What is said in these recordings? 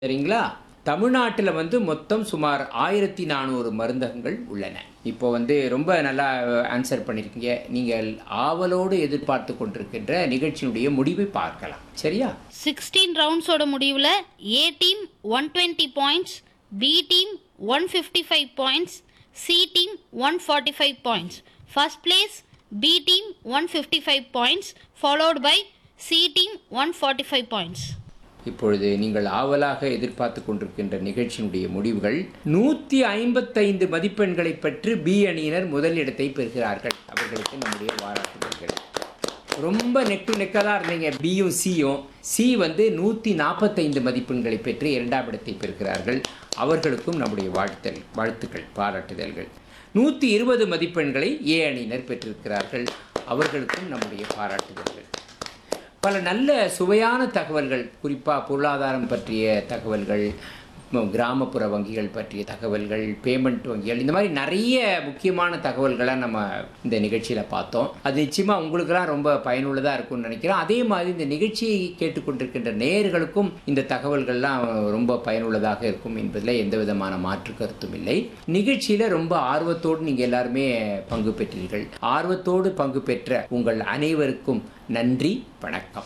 சரிங்களா தமிழ்நாட்டில் வந்து மொத்தம் சுமார் ஆயிரத்தி நானூறு மருந்தகங்கள் உள்ளன இப்போ வந்து ரொம்ப நல்லா ஆன்சர் பண்ணியிருக்கீங்க நீங்கள் ஆவலோடு எதிர்பார்த்து கொண்டிருக்கின்ற நிகழ்ச்சியினுடைய முடிவை பார்க்கலாம் சரியா சிக்ஸ்டீன் ரவுண்ட்ஸோட முடிவில் A team one twenty points B team one fifty five points C team one forty five points first place B team one fifty five points followed by C team one forty five points இப்பொழுது நீங்கள் ஆவலாக எதிர்பார்த்து கொண்டிருக்கின்ற நிகழ்ச்சியினுடைய முடிவுகள் நூற்றி ஐம்பத்தைந்து மதிப்பெண்களை பெற்று பி அணியினர் முதல் இடத்தை பெறுகிறார்கள் அவர்களுக்கு நம்முடைய பாராட்டுதல்கள் ரொம்ப நெக் டு நெக்காக தான் இருந்தீங்க பியும் சியும் சி வந்து நூற்றி நாற்பத்தைந்து மதிப்பெண்களை பெற்று இரண்டாம் இடத்தை பெறுகிறார்கள் அவர்களுக்கும் நம்முடைய வாழ்த்தல் வாழ்த்துக்கள் பாராட்டுதல்கள் நூற்றி இருபது மதிப்பெண்களை ஏ அணியினர் பெற்றிருக்கிறார்கள் அவர்களுக்கும் நம்முடைய பாராட்டுதல்கள் பல நல்ல சுவையான தகவல்கள் குறிப்பாக பொருளாதாரம் பற்றிய தகவல்கள் ம- கிராமப்புற வங்கிகள் பற்றிய தகவல்கள் பேமெண்ட் வங்கிகள் இந்த மாதிரி நிறைய முக்கியமான தகவல்களை நம்ம இந்த நிகழ்ச்சியில் பார்த்தோம் அது நிச்சயமாக உங்களுக்கெல்லாம் ரொம்ப பயனுள்ளதாக இருக்கும்னு நினைக்கிறேன் அதே மாதிரி இந்த நிகழ்ச்சியை கேட்டுக்கொண்டிருக்கின்ற நேயர்களுக்கும் இந்த தகவல்கள்லாம் ரொம்ப பயனுள்ளதாக இருக்கும் என்பதில் எந்த விதமான மாற்று கருத்தும் இல்லை நிகழ்ச்சியில் ரொம்ப ஆர்வத்தோடு நீங்கள் எல்லாருமே பங்கு பெற்றீர்கள் ஆர்வத்தோடு பங்கு பெற்ற உங்கள் அனைவருக்கும் நன்றி வணக்கம்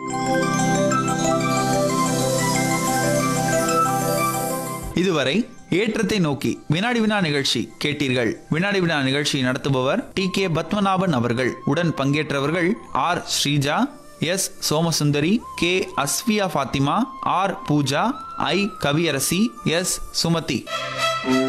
இதுவரை ஏற்றத்தை நோக்கி வினாடி வினா நிகழ்ச்சி கேட்டீர்கள் வினாடி வினா நிகழ்ச்சி நடத்துபவர் டி கே பத்மநாபன் அவர்கள் உடன் பங்கேற்றவர்கள் R Sreeja S Somasundari K Aswiya Fathima R Pooja I Kaviyarasi S Sumathi